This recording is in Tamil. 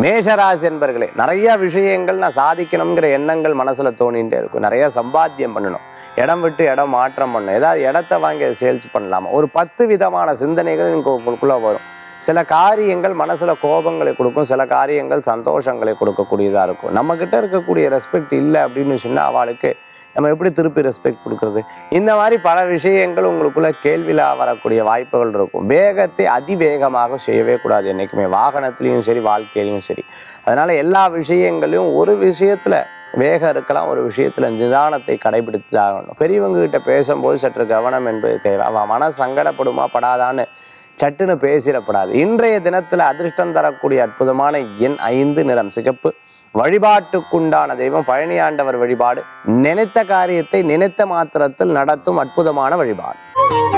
மேஷராசி என்பர்களே நிறைய விஷயங்கள் நான் சாதிக்கணுங்கிற எண்ணங்கள் மனசுல தோணிகிட்டே இருக்கும் நிறைய சம்பாத்தியம் பண்ணணும் இடம் விட்டு இடம் மாற்றம் பண்ணணும் ஏதாவது இடத்த வாங்கி அதை சேல்ஸ் பண்ணலாமா ஒரு பத்து விதமான சிந்தனைகள் இங்க உங்களுக்குள்ள வரும் சில காரியங்கள் மனசுல கோபங்களை கொடுக்கும் சில காரியங்கள் சந்தோஷங்களை கொடுக்கக்கூடியதா இருக்கும் நம்ம கிட்ட இருக்கக்கூடிய ரெஸ்பெக்ட் இல்லை அப்படின்னு சொன்னா அவளுக்கு நம்ம எப்படி திருப்பி ரெஸ்பெக்ட் கொடுக்கறது இந்த மாதிரி பல விஷயங்கள் உங்களுக்குள்ள கேள்வியில் வரக்கூடிய வாய்ப்புகள் இருக்கும் வேகத்தை அதிவேகமாக செய்யவே கூடாது என்றைக்குமே வாகனத்துலேயும் சரி வாழ்க்கையிலையும் சரி அதனால எல்லா விஷயங்களையும் ஒரு விஷயத்துல வேகம் இருக்கலாம் ஒரு விஷயத்துல நிதானத்தை கடைபிடித்து தான் ஆகணும் பெரியவங்க கிட்ட பேசும்போது சற்று கவனம் என்பது தேவை அவன் மன சங்கடப்படுமா படாதான்னு சட்டுன்னு பேசிடப்படாது இன்றைய தினத்துல அதிர்ஷ்டம் தரக்கூடிய அற்புதமான எண் ஐந்து நிறம் சிகப்பு வழிபாட்டுக்குண்டான தெய்வம் பழனி ஆண்டவர் வழிபாடு நினைத்த காரியத்தை நினைத்த மாத்திரத்தில் நடத்தும் அற்புதமான வழிபாடு